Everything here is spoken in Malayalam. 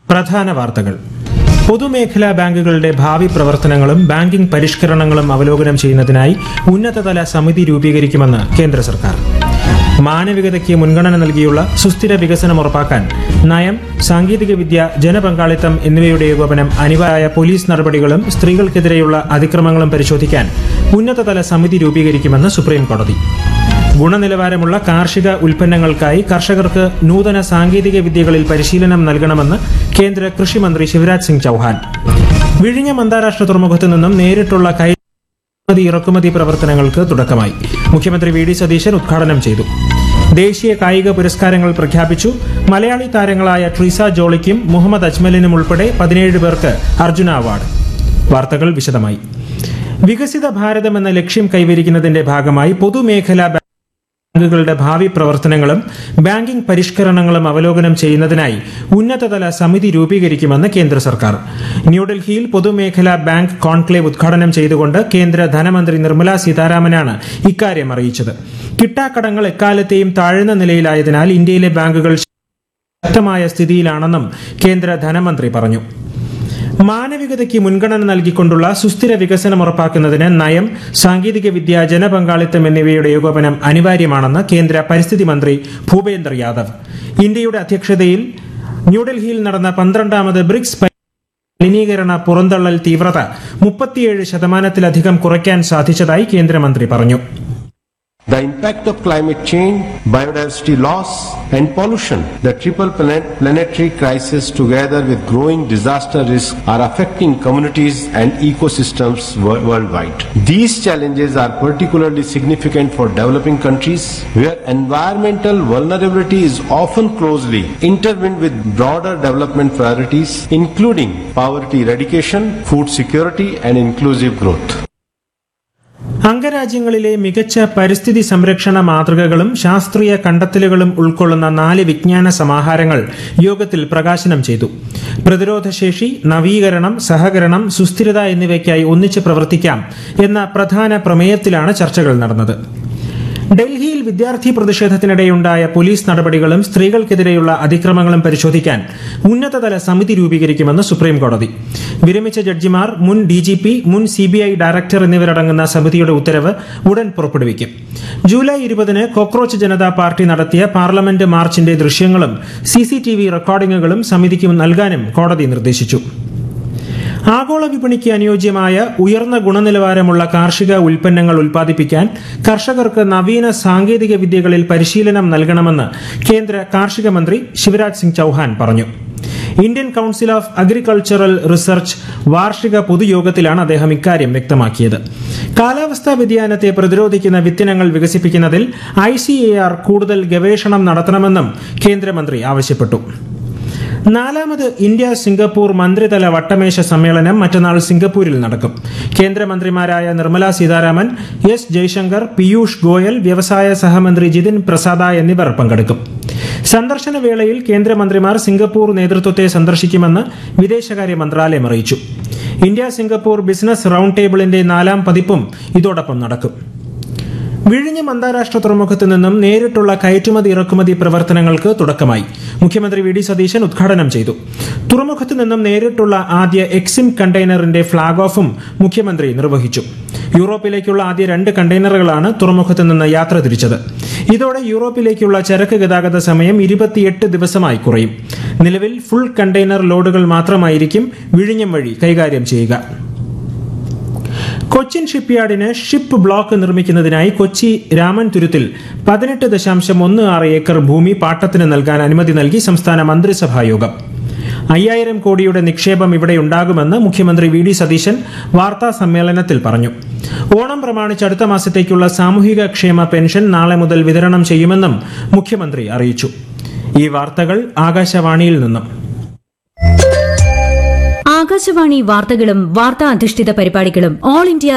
പ്രധാന വാർത്തകൾ പൊതുമേഖലാ ബാങ്കുകളുടെ ഭാവി പ്രവർത്തനങ്ങളും ബാങ്കിംഗ് പരിഷ്കരണങ്ങളും അവലോകനം ചെയ്യുന്നതിനായി ഉന്നതതല സമിതി രൂപീകരിക്കുമെന്ന് കേന്ദ്ര സർക്കാർ മാനവികതയ്ക്ക് മുൻഗണന നൽകിയുള്ള സുസ്ഥിര വികസനം ഉറപ്പാക്കാൻ നയം സാങ്കേതികവിദ്യ ജനപങ്കാളിത്തം എന്നിവയുടെ ഏകോപനം അനിവാര്യ പോലീസ് നടപടികളും സ്ത്രീകൾക്കെതിരെയുള്ള അതിക്രമങ്ങളും പരിശോധിക്കാൻ ഉന്നതതല സമിതി രൂപീകരിക്കുമെന്ന് സുപ്രീം കോടതി ഗുണനിലവാരമുള്ള കാർഷിക ഉൽപ്പന്നങ്ങൾക്കായി കർഷകർക്ക് നൂതന സാങ്കേതിക വിദ്യകളിൽ പരിശീലനം നൽകണമെന്ന് കേന്ദ്ര കൃഷിമന്ത്രി ശിവരാജ് സിംഗ് ചൌഹാൻ വിഴിഞ്ഞം അന്താരാഷ്ട്ര തുറമുഖത്തു നിന്നും നേരിട്ടുള്ള കയറ്റുമതി ഇറക്കുമതി പ്രവർത്തനങ്ങൾക്ക് തുടക്കമായി മുഖ്യമന്ത്രി വി ഡി സതീശൻ ഉദ്ഘാടനം ചെയ്തു ദേശീയ കായിക പുരസ്കാരങ്ങൾ പ്രഖ്യാപിച്ചു മലയാളി താരങ്ങളായ ട്രീസ ജോളിക്കും മുഹമ്മദ് അജ്മലിനും ഉൾപ്പെടെ പതിനേഴ് പേർക്ക് അർജുന അവാർഡ് വാർത്തകൾ വിശദമായി വികസിത ഭാരതം എന്ന ലക്ഷ്യം കൈവരിക്കുന്നതിന്റെ ഭാഗമായി പൊതുമേഖലാ ബാങ്കുകളുടെ ഭാവി പ്രവർത്തനങ്ങളും ബാങ്കിംഗ് പരിഷ്കരണങ്ങളും അവലോകനം ചെയ്യുന്നതിനായി ഉന്നതതല സമിതി രൂപീകരിക്കുമെന്ന് കേന്ദ്ര സർക്കാർ ന്യൂഡൽഹിയിൽ പൊതുമേഖലാ ബാങ്ക് കോൺക്ലേവ് ഉദ്ഘാടനം ചെയ്തുകൊണ്ട് കേന്ദ്ര ധനമന്ത്രി നിർമ്മല സീതാരാമനാണ് ഇക്കാര്യം അറിയിച്ചത് കിട്ടാക്കടങ്ങൾ എക്കാലത്തെയും താഴ്ന്ന നിലയിലായതിനാൽ ഇന്ത്യയിലെ ബാങ്കുകൾ ശക്തമായ സ്ഥിതിയിലാണെന്നും കേന്ദ്ര ധനമന്ത്രി പറഞ്ഞു മാനവികതയ്ക്ക് മുൻഗണന നൽകിക്കൊണ്ടുള്ള സുസ്ഥിര വികസനം ഉറപ്പാക്കുന്നതിന് നയം സാങ്കേതികവിദ്യ ജനപങ്കാളിത്തം എന്നിവയുടെ ഏകോപനം അനിവാര്യമാണെന്ന് കേന്ദ്ര പരിസ്ഥിതി മന്ത്രി ഭൂപേന്ദർ യാദവ് ഇന്ത്യയുടെ അധ്യക്ഷതയിൽ ന്യൂഡൽഹിയിൽ നടന്ന പന്ത്രണ്ടാമത് ബ്രിക്സ് മലിനീകരണ പുറന്തള്ളൽ തീവ്രത മുപ്പത്തിയേഴ് ശതമാനത്തിലധികം കുറയ്ക്കാൻ സാധിച്ചതായി കേന്ദ്രമന്ത്രി പറഞ്ഞു The impact of climate change, biodiversity loss, and pollution, the triple planet planetary crisis together with growing disaster risk are affecting communities and ecosystems wor- worldwide. These challenges are particularly significant for developing countries where environmental vulnerability is often closely intertwined with broader development priorities including poverty eradication, food security, and inclusive growth. അംഗരാജ്യങ്ങളിലെ മികച്ച പരിസ്ഥിതി സംരക്ഷണ മാതൃകകളും ശാസ്ത്രീയ കണ്ടെത്തലുകളും ഉൾക്കൊള്ളുന്ന നാല് വിജ്ഞാന സമാഹാരങ്ങൾ യോഗത്തിൽ പ്രകാശനം ചെയ്തു പ്രതിരോധശേഷി നവീകരണം സഹകരണം സുസ്ഥിരത എന്നിവയ്ക്കായി ഒന്നിച്ച് പ്രവർത്തിക്കാം എന്ന പ്രധാന പ്രമേയത്തിലാണ് ചർച്ചകൾ നടന്നത് ഡൽഹിയിൽ വിദ്യാർത്ഥി പ്രതിഷേധത്തിനിടെയുണ്ടായ പോലീസ് നടപടികളും സ്ത്രീകൾക്കെതിരെയുള്ള അതിക്രമങ്ങളും പരിശോധിക്കാൻ ഉന്നതതല സമിതി രൂപീകരിക്കുമെന്ന് സുപ്രീം കോടതി വിരമിച്ച ജഡ്ജിമാർ മുൻ ഡിജിപി മുൻ സിബിഐ ഡയറക്ടർ എന്നിവരടങ്ങുന്ന സമിതിയുടെ ഉത്തരവ് ഉടൻ പുറപ്പെടുവിക്കും ജൂലൈ ഇരുപതിന് കോക്രോച്ച് ജനതാ പാർട്ടി നടത്തിയ പാർലമെന്റ് മാർച്ചിന്റെ ദൃശ്യങ്ങളും സിസിടിവി റെക്കോർഡിംഗുകളും സമിതിക്ക് നൽകാനും കോടതി നിർദ്ദേശിച്ചു ആഗോള വിപണിക്ക് അനുയോജ്യമായ ഉയർന്ന ഗുണനിലവാരമുള്ള കാർഷിക ഉൽപ്പന്നങ്ങൾ ഉൽപ്പാദിപ്പിക്കാൻ കർഷകർക്ക് നവീന സാങ്കേതിക വിദ്യകളിൽ പരിശീലനം നൽകണമെന്ന് കേന്ദ്ര കാർഷിക മന്ത്രി ശിവരാജ് സിംഗ് ചൌഹാൻ പറഞ്ഞു Indian council of agricultural research വാർഷിക പൊതുയോഗത്തിലാണ് അദ്ദേഹം ഇക്കാര്യം വ്യക്തമാക്കിയത് കാലാവസ്ഥാ വ്യതിയാനത്തെ പ്രതിരോധിക്കുന്ന വിത്തിനങ്ങൾ വികസിപ്പിക്കുന്നതിൽ ഐ കൂടുതൽ ഗവേഷണം നടത്തണമെന്നും കേന്ദ്രമന്ത്രി ആവശ്യപ്പെട്ടു നാലാമത് ഇന്ത്യ സിംഗപ്പൂർ മന്ത്രിതല വട്ടമേശ സമ്മേളനം മറ്റന്നാൾ സിംഗപ്പൂരിൽ നടക്കും കേന്ദ്രമന്ത്രിമാരായ നിർമ്മല സീതാരാമൻ എസ് ജയശങ്കർ പീയൂഷ് ഗോയൽ വ്യവസായ സഹമന്ത്രി ജിതിൻ പ്രസാദ എന്നിവർ പങ്കെടുക്കും സന്ദർശന വേളയിൽ കേന്ദ്രമന്ത്രിമാർ സിംഗപ്പൂർ നേതൃത്വത്തെ സന്ദർശിക്കുമെന്ന് വിദേശകാര്യ മന്ത്രാലയം അറിയിച്ചു ഇന്ത്യ സിംഗപ്പൂർ ബിസിനസ് റൌണ്ട് ടേബിളിന്റെ നാലാം പതിപ്പും ഇതോടൊപ്പം നടക്കും വിഴിഞ്ഞം അന്താരാഷ്ട്ര തുറമുഖത്ത് നിന്നും നേരിട്ടുള്ള കയറ്റുമതി ഇറക്കുമതി പ്രവർത്തനങ്ങൾക്ക് തുടക്കമായി മുഖ്യമന്ത്രി വി ഡി സതീശൻ ഉദ്ഘാടനം ചെയ്തു തുറമുഖത്ത് നിന്നും നേരിട്ടുള്ള ആദ്യ എക്സിം കണ്ടെയ്നറിന്റെ ഫ്ളാഗ് ഓഫും മുഖ്യമന്ത്രി നിർവഹിച്ചു യൂറോപ്പിലേക്കുള്ള ആദ്യ രണ്ട് കണ്ടെയ്നറുകളാണ് തുറമുഖത്ത് നിന്ന് യാത്ര തിരിച്ചത് ഇതോടെ യൂറോപ്പിലേക്കുള്ള ചരക്ക് ഗതാഗത സമയം ഇരുപത്തിയെട്ട് ദിവസമായി കുറയും നിലവിൽ ഫുൾ കണ്ടെയ്നർ ലോഡുകൾ മാത്രമായിരിക്കും വിഴിഞ്ഞം വഴി കൈകാര്യം ചെയ്യുക കൊച്ചിൻ ഷിപ്പ്യാർഡിന് ഷിപ്പ് ബ്ലോക്ക് നിർമ്മിക്കുന്നതിനായി കൊച്ചി രാമൻ തുരുത്തിൽ പതിനെട്ട് ദശാംശം ഒന്ന് ആറ് ഏക്കർ ഭൂമി പാട്ടത്തിന് നൽകാൻ അനുമതി നൽകി സംസ്ഥാന മന്ത്രിസഭാ യോഗം അയ്യായിരം കോടിയുടെ നിക്ഷേപം ഇവിടെ ഉണ്ടാകുമെന്ന് മുഖ്യമന്ത്രി വി ഡി സതീശൻ വാർത്താ സമ്മേളനത്തിൽ പറഞ്ഞു ഓണം പ്രമാണിച്ച് അടുത്ത മാസത്തേക്കുള്ള സാമൂഹിക ക്ഷേമ പെൻഷൻ നാളെ മുതൽ വിതരണം ചെയ്യുമെന്നും മുഖ്യമന്ത്രി അറിയിച്ചു ഈ വാർത്തകൾ ആകാശവാണിയിൽ നിന്നും ആകാശവാണി വാർത്തകളും വാർത്താ അധിഷ്ഠിത പരിപാടികളും ഓൾ ഇന്ത്യ